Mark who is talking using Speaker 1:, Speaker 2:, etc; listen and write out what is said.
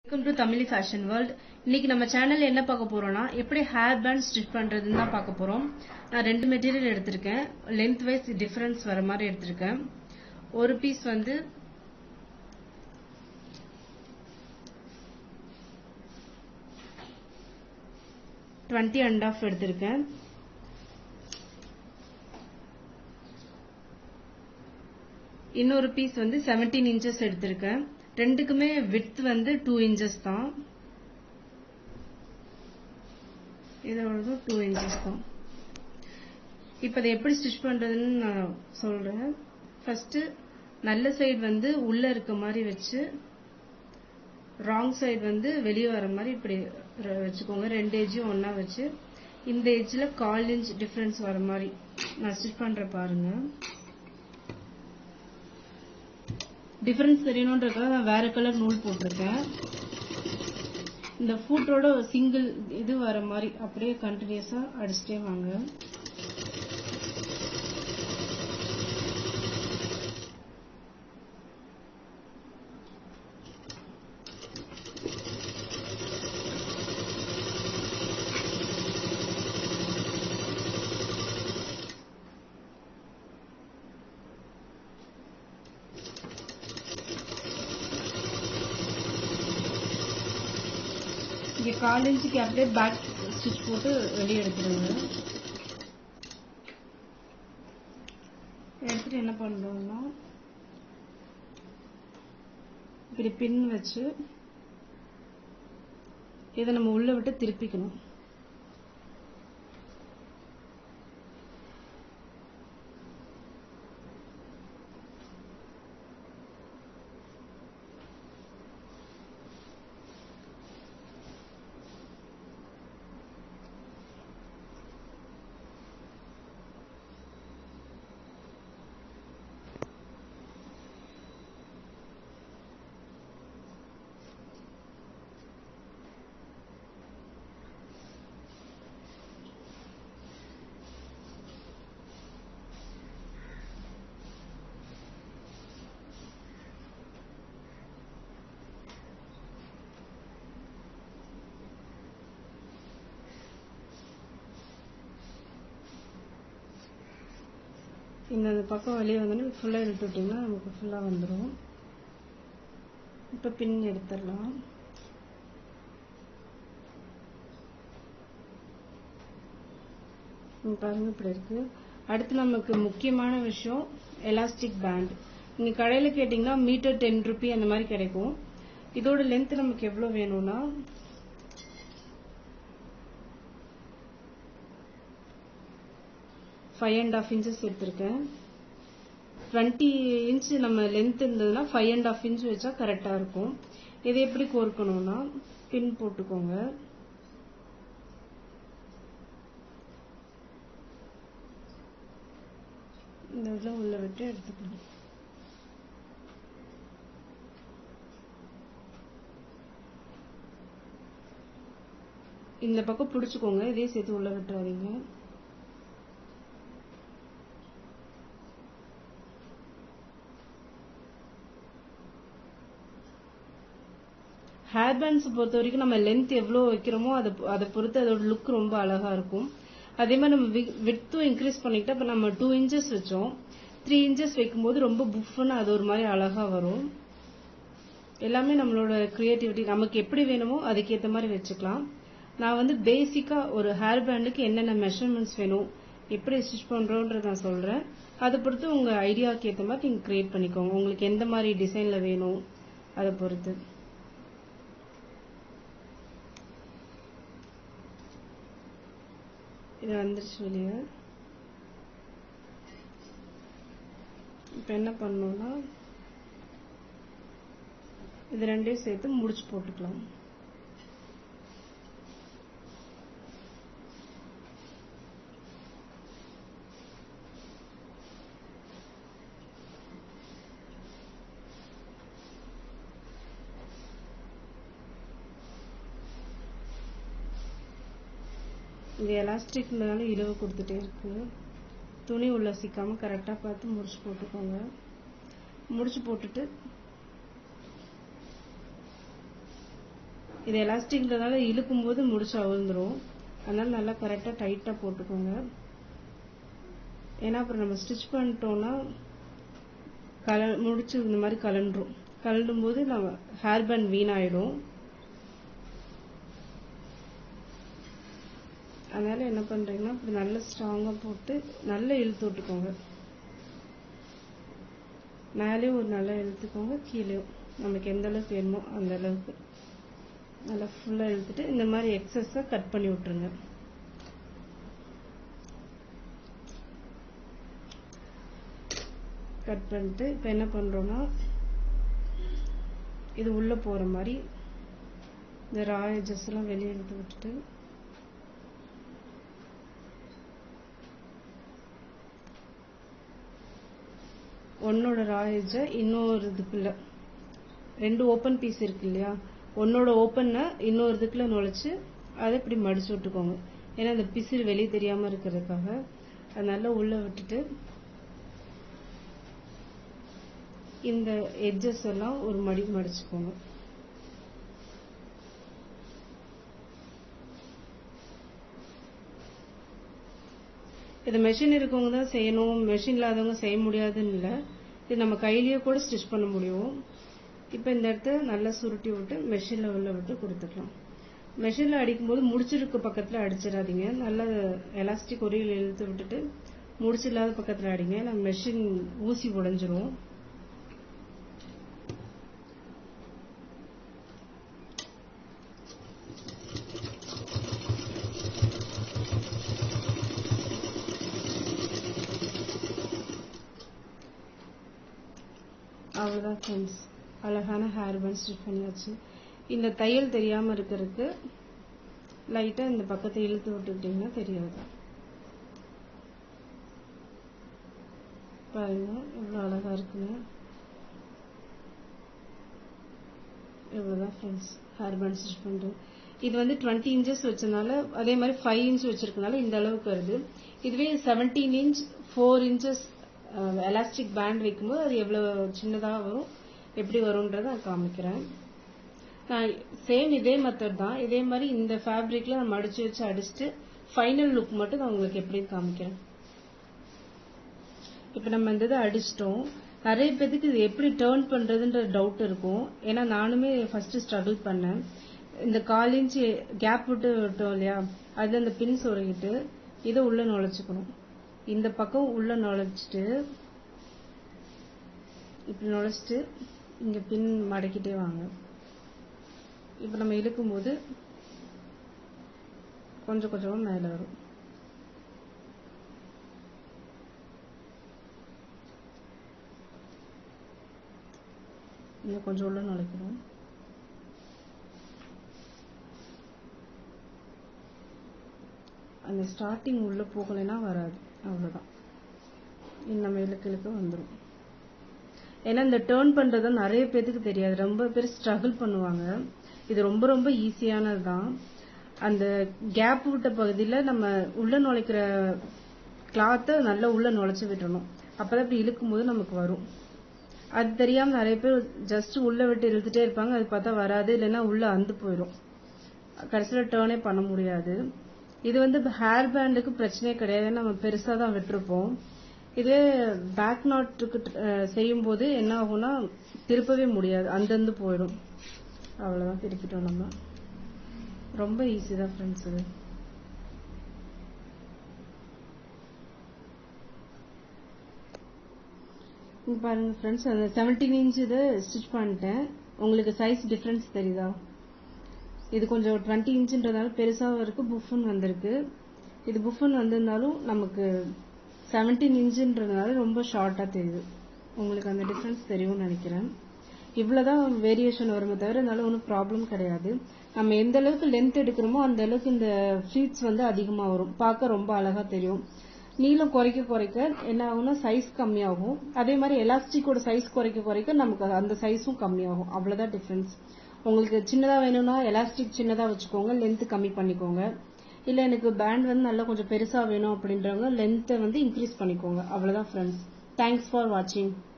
Speaker 1: welcome to Tamil fashion world இன்னைக்கு நம்ம சேனல்ல என்ன பார்க்க போறோம்னா எப்படி ஹேர் பேண்ட் ஸ்டிச் பண்றதுன்னு தான் பார்க்க போறோம் நான் ரெண்டு மெட்டீரியல் எடுத்திருக்கேன் லென்த் வைஸ் டிஃபரன்ஸ் வர மாதிரி எடுத்திருக்கேன் ஒரு பீஸ் வந்து டுவெண்ட்டி அண்ட் ஆஃப் எடுத்திருக்கேன் இன்னொரு பீஸ் வந்து செவன்டீன் இன்ச்சஸ் எடுத்திருக்கேன் ரெண்டுக்குமே விட்த் வந்து டூ இன்ச்சஸ் தான் இதோட டூ இன்ச்சஸ் தான் இப்போ அதை எப்படி ஸ்டிச் பண்ணுறதுன்னு நான் சொல்கிறேன் ஃபஸ்ட்டு நல்ல சைடு வந்து உள்ளே இருக்க மாதிரி வச்சு ராங் சைடு வந்து வெளியே வர மாதிரி இப்படி வச்சுக்கோங்க ரெண்டு எஜ்ஜும் ஒன்றா வச்சு இந்த எஜ்ஜில் கால் இன்ச் டிஃப்ரென்ஸ் வர மாதிரி நான் ஸ்டிச் பண்ணுற பாருங்கள் டிஃபரன்ஸ் தெரியணுன்றதுக்காக நான் வேற கலர் நூல் போட்டிருக்கேன் இந்த ஃபுட்டோட சிங்கிள் இது வர மாதிரி அப்படியே கண்டினியூஸா அடிச்சுட்டே வாங்க இங்க கால் இன்ச்சுக்கு அப்படியே பேக் ஸ்டிச் போட்டு வெளியே எடுத்துருங்க எடுத்துட்டு என்ன பண்றோம்னா இப்படி பின் வச்சு இதை நம்ம உள்ள விட்டு திருப்பிக்கணும் இந்த பக்கம் வெளியே வந்தோடனே ஃபுல்லாக இழுத்து விட்டிங்கன்னா நமக்கு ஃபுல்லாக வந்துடும் இப்போ பின் எடுத்துடலாம் பாருங்க இப்படி இருக்கு அடுத்து நமக்கு முக்கியமான விஷயம் எலாஸ்டிக் பேண்ட் நீங்க கடையில கேட்டீங்கன்னா மீட்டர் டென் ருபி அந்த மாதிரி கிடைக்கும் இதோட லென்த் நமக்கு எவ்வளவு வேணும்னா ஃபைவ் அண்ட் ஆஃப் இன்ச்சஸ் எடுத்திருக்கேன் டுவெண்ட்டி இன்ச் நம்ம லென்த் இருந்ததுன்னா ஃபைவ் அண்ட் ஆஃப் இன்ச் வச்சா கரெக்டாக இருக்கும் இதை எப்படி கோர்க்கணும்னா பின் போட்டுக்கோங்க இந்த இதில் உள்ள விட்டு எடுத்துக்கணும் இந்த பக்கம் பிடிச்சிக்கோங்க இதே சேர்த்து உள்ள விட்டுறாதீங்க ஹேர் பேண்ட்ஸ் பொறுத்த வரைக்கும் நம்ம லென்த் எவ்வளோ வைக்கிறோமோ அதை அதை பொறுத்து அதோட லுக் ரொம்ப அழகா இருக்கும் அதே மாதிரி நம்ம வித்தும் இன்க்ரீஸ் பண்ணிக்கிட்டா இப்போ நம்ம டூ இன்ச்சஸ் வச்சோம் த்ரீ இன்ச்சஸ் வைக்கும்போது ரொம்ப புஃப்னு அது ஒரு மாதிரி அழகா வரும் எல்லாமே நம்மளோட கிரியேட்டிவிட்டி நமக்கு எப்படி வேணுமோ அதுக்கேற்ற மாதிரி வச்சுக்கலாம் நான் வந்து பேசிக்கா ஒரு ஹேர் பேண்டுக்கு என்னென்ன மெஷர்மெண்ட்ஸ் வேணும் எப்படி ஸ்டிச் பண்றோன்றது நான் சொல்றேன் அதை பொறுத்து உங்க ஐடியாவுக்கு ஏற்ற மாதிரி நீங்க கிரியேட் பண்ணிக்கோங்க உங்களுக்கு எந்த மாதிரி டிசைன்ல வேணும் அதை பொறுத்து இது வந்துருச்சு வெளியே இப்போ என்ன பண்ணணும்னா இது ரெண்டையும் சேர்த்து முடிச்சு போட்டுக்கலாம் இது எலாஸ்டிக்னால இழுவை கொடுத்துட்டே இருக்கு துணி உள்ள சிக்காம கரெக்டாக பார்த்து முடிச்சு போட்டுக்கோங்க முடிச்சு போட்டுட்டு இது எலாஸ்டிக்ன்றதால இழுக்கும் போது முடிச்சு அவிழ்ந்துரும் அதனால நல்லா கரெக்டா டைட்டா போட்டுக்கோங்க ஏன்னா அப்புறம் நம்ம ஸ்டிச் பண்ணிட்டோம்னா கல முடிச்சு இந்த மாதிரி கலண்டுரும் கலண்டும் போது நம்ம ஹேர் பேண்ட் வீணாயிடும் அதனால என்ன பண்றீங்கன்னா இப்படி நல்ல ஸ்ட்ராங்கா போட்டு நல்லா இழுத்து விட்டுக்கோங்க மேலேயும் ஒரு நல்லா இழுத்துக்கோங்க கீழேயும் நமக்கு எந்த அளவுக்கு வேணுமோ அந்த அளவுக்கு நல்லா ஃபுல்லா இழுத்துட்டு இந்த மாதிரி எக்ஸஸா கட் பண்ணி விட்டுருங்க கட் பண்ணிட்டு இப்போ என்ன பண்றோம்னா இது உள்ள போற மாதிரி இந்த ரா எல்லாம் வெளியே எடுத்து விட்டுட்டு ஒன்னோட ரா எஜ்ஜை இன்னொரு இதுக்குள்ள ரெண்டு ஓப்பன் பீஸ் இருக்கு இல்லையா ஒன்னோட ஓப்பனை இன்னொரு இதுக்குள்ள நுழைச்சு அதை இப்படி மடிச்சு விட்டுக்கோங்க ஏன்னா அந்த பிசிறு வெளியே தெரியாம இருக்கிறதுக்காக அதனால உள்ள விட்டுட்டு இந்த எட்ஜஸ் எல்லாம் ஒரு மடி மடிச்சுக்கோங்க இது மெஷின் இருக்கவங்க தான் செய்யணும் மெஷின் இல்லாதவங்க செய்ய முடியாதுன்னு இல்லை இது நம்ம கையிலேயே கூட ஸ்டிச் பண்ண முடியும் இப்போ இந்த இடத்த நல்லா சுருட்டி விட்டு மெஷினில் உள்ள விட்டு கொடுத்துக்கலாம் மெஷினில் அடிக்கும்போது முடிச்சிருக்க பக்கத்தில் அடிச்சிடாதீங்க நல்லா எலாஸ்டிக் ஒரையில் இழுத்து விட்டுட்டு முடிச்சில்லாத பக்கத்தில் அடிங்க நம்ம மெஷின் ஊசி உடைஞ்சிரும் அவ்வளோதான் ஃப்ரெண்ட்ஸ் அழகான ஹேர் பேண்ட் ஸ்டிச் பண்ணியாச்சு இந்த தையல் தெரியாம இருக்கிறதுக்கு லைட்டா இந்த பக்கத்தை இழுத்து விட்டுக்கிட்டீங்கன்னா தெரியாது பாருங்க எவ்வளவு அழகா இருக்குங்க இவ்வளவுதான் ஃப்ரெண்ட்ஸ் ஹேர் பேண்ட் ஸ்டிச் பண்றது இது வந்து டுவெண்ட்டி இன்ச்சஸ் வச்சனால அதே மாதிரி ஃபைவ் இன்ச் வச்சிருக்கனால இந்த அளவுக்கு வருது இதுவே seventeen inch four inches elastic band வைக்கும்போது அது எவ்வளவு சின்னதா வரும் எப்படி வரும்ன்றத நான் காமிக்கிறேன் நான் சேம் இதே மெத்தட் தான் இதே மாதிரி இந்த ஃபேப்ரிக்ல நான் மடிச்சு வச்சு அடிச்சுட்டு ஃபைனல் லுக் மட்டும் நான் உங்களுக்கு எப்படி காமிக்கிறேன் இப்ப நம்ம இந்த இதை அடிச்சிட்டோம் நிறைய பேத்துக்கு இது எப்படி டேர்ன் பண்றதுன்ற டவுட் இருக்கும் ஏன்னா நானுமே ஃபர்ஸ்ட் ஸ்ட்ரகிள் பண்ணேன் இந்த கால் இன்ச் கேப் விட்டு விட்டோம் இல்லையா அதுல இந்த பின் சொருகிட்டு இதை உள்ள நுழைச்சுக்கணும் இந்த பக்கம் உள்ள நுழைச்சிட்டு இப்படி நுழைச்சிட்டு இங்க பின் மடக்கிட்டே வாங்க இப்ப நம்ம இழுக்கும் போது கொஞ்சம் கொஞ்சமா மேல வரும் இன்னும் கொஞ்சம் உள்ள நுழைக்கணும் அந்த ஸ்டார்டிங் உள்ள போகலைன்னா வராது அவ்வளவுதான் நம்ம இழுக்கு இழுக்க வந்துடும் ஏன்னா இந்த டேர்ன் பண்றது நிறைய பேத்துக்கு தெரியாது ரொம்ப பேர் ஸ்ட்ரகிள் பண்ணுவாங்க இது ரொம்ப ரொம்ப ஈஸியானது தான் அந்த கேப் விட்ட பகுதியில நம்ம உள்ள நுழைக்கிற கிளாத்தை நல்லா உள்ள நுழைச்சு விட்டுறணும் அப்பதான் இப்படி இழுக்கும் போது நமக்கு வரும் அது தெரியாம நிறைய பேர் ஜஸ்ட் உள்ள விட்டு இழுத்துட்டே இருப்பாங்க அது பார்த்தா வராது இல்லைன்னா உள்ள அந்து போயிடும் கடைசியில டேர்னே பண்ண முடியாது இது வந்து ஹேர் பேண்டுக்கு பிரச்சனையே கிடையாது நம்ம பெருசா தான் விட்டுருப்போம் இதே பேக் நாட்டுக்கு செய்யும் போது என்ன ஆகும்னா திருப்பவே முடியாது அந்தந்து போயிடும் அவ்வளவுதான் திருப்பிட்டோம் நம்ம ரொம்ப ஈஸி தான் ஃப்ரெண்ட்ஸ் இது இங்க பாருங்க ஃப்ரெண்ட்ஸ் அந்த செவன்டீன் இன்ச் இது ஸ்டிச் பண்ணிட்டேன் உங்களுக்கு சைஸ் டிஃபரன்ஸ் தெரியுதா இது கொஞ்சம் டுவெண்ட்டி இன்ச்சுன்றதால பெருசாகவும் இருக்கு புஃபன் வந்திருக்கு இது புஃபன் வந்திருந்தாலும் நமக்கு செவன்டீன் இன்ச்சுன்றதுனால ரொம்ப ஷார்ட்டா தெரியுது உங்களுக்கு அந்த டிஃபரன்ஸ் தெரியும்னு நினைக்கிறேன் இவ்வளவுதான் வேரியேஷன் வருமே தவிர அதனால ஒன்றும் ப்ராப்ளம் கிடையாது நம்ம எந்த அளவுக்கு லென்த் எடுக்கிறோமோ அந்த அளவுக்கு இந்த ஃபிளீட்ஸ் வந்து அதிகமா வரும் பார்க்க ரொம்ப அழகா தெரியும் நீளம் குறைக்க குறைக்க என்ன ஆகும்னா சைஸ் கம்மியாகும் அதே மாதிரி எலாஸ்டிக்கோட சைஸ் குறைக்க குறைக்க நமக்கு அந்த சைஸும் கம்மியாகும் அவ்வளவுதான் டிஃபரன்ஸ் உங்களுக்கு சின்னதா வேணும்னா எலாஸ்டிக் சின்னதா வச்சுக்கோங்க லென்த் கம்மி பண்ணிக்கோங்க இல்ல எனக்கு பேண்ட் வந்து நல்லா கொஞ்சம் பெருசா வேணும் அப்படின்றவங்க லென்த்தை வந்து இன்க்ரீஸ் பண்ணிக்கோங்க அவ்வளவுதான் ஃப்ரெண்ட்ஸ் தேங்க்ஸ் ஃபார் வாட்சிங்